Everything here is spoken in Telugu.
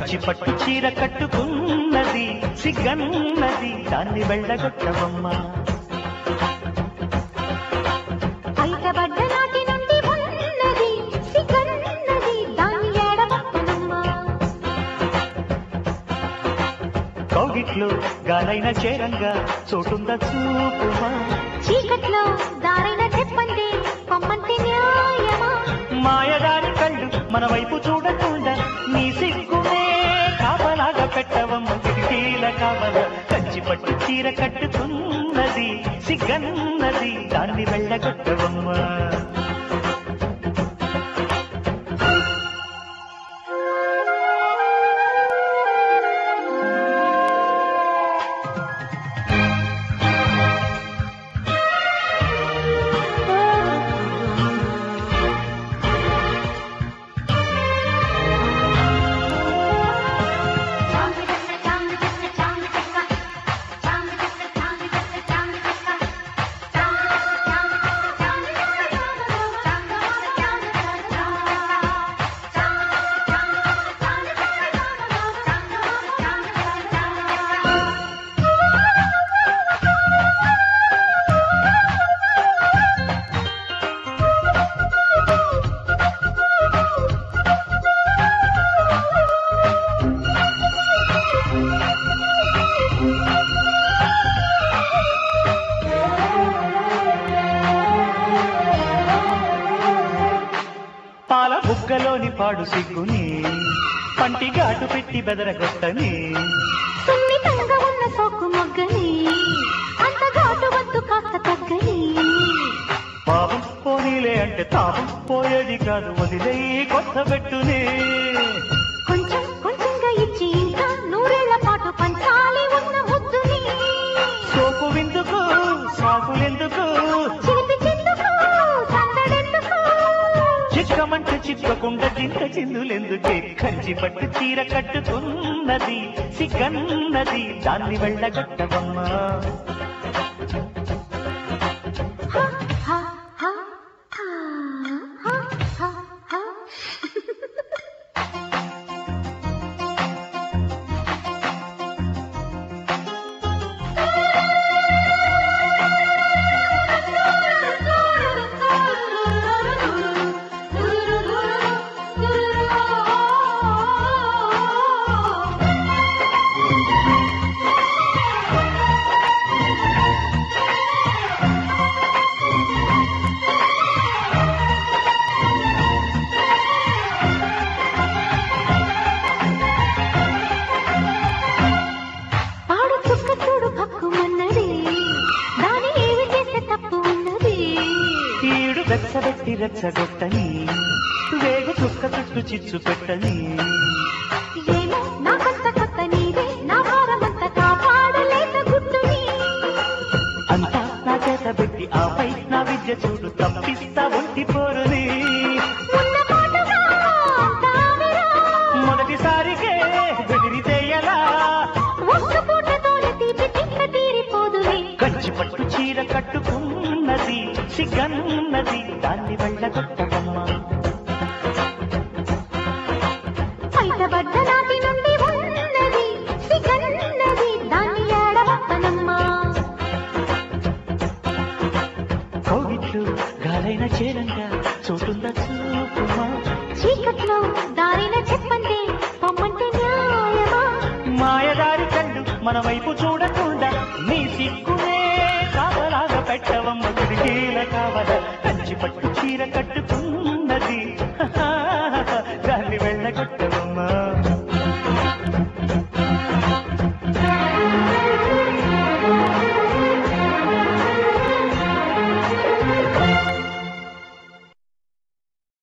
కంచి పట్టు చీర కట్టుకున్నది సిగ్గన్నది దాన్ని వెళ్ళగొట్టవమ్మా బయటపడ్డ నాటి నుండి ఉన్నది సిగ్గన్నది దాన్ని ఏడవప్పనమ్మా కౌగిట్లో గాలైన చేరంగా చోటుంద చూపుమా చీకట్లో దారైన చెప్పండి పొమ్మంటే న్యాయమా మాయదారి కళ్ళు మన వైపు చూడకుండా నీ సిగ్గునే కాపలాగా పెట్టవమ్మ కిటికీల కావల కంచి పట్టు చీర కట్టుకున్నది సిగ్గన్నది దాన్ని వెళ్ళగొట్టవమ్మా పాల బుగ్గలోని పాడు సిగ్గుని పంటి ఘాటు పెట్టి బెదరగొట్టని సున్నితంగా ఉన్న సోకు మొగ్గని అంత ఘాటు వద్దు కాస్త తగ్గని పాపం పోనీలే అంటే తాపం పోయేది కాదు వదిలే కొత్త పెట్టునే కొంచెం కొంచెంగా ఇచ్చి ఇంకా నూరేళ్ల పాటు పంచాలి ఉన్న ముద్దుని సోపు విందుకు సాకులెందుకు చిలిపి చిందుకు సందడెందుకు చిక్కమంటే చిక్కకుండా చింత చిందులెందుకే కంచి పట్టు చీర కట్టుకున్నది సిగ్గన్నది దాన్ని వెళ్ళగొట్టవమ్మా హా, హా, హా, హా, హా, హా, హా. పాడు చుక్క చూడు పక్కుమన్నది దాని ఏమి చేస్తే తప్పు ఉన్నది ఈడు వెచ్చబెట్టి రెచ్చగొట్టని వేగు చుక్క చుట్టు చిచ్చు పెట్టని ఏమో నాకంత కొత్త నీవే నా భారమంత కాపాడలేక గుట్టుని అంతా నా చేత పెట్టి ఆపై నా విద్య చూడు తప్పిస్తా ఒంటి పోరుని ఉన్న పాటుగా తావిరా మొదటిసారికే బెదిరితే ఎలా ఒక్క పూటతోనే తీపి తిక్క తీరిపోదులే కంచి పట్టు చీర కట్టుకున్నది సిగ్గన్నది దాన్ని వెళ్ళగొట్టవమ్మా బయటపడ్డ నాటి నుండి ఉన్నది సిగన్నది దాన్ని ఏడవప్పనమ్మా కోవిట్లు గాలైన చేరంగా చోటుందా చూపుమా చీకట్లో దారిన చెప్పండి పొమ్మంటే న్యాయమా మాయదారి కళ్ళు మన వైపు చూడకుండా నీ సిగ్గునే కాపలాగా పెట్టవమ్మ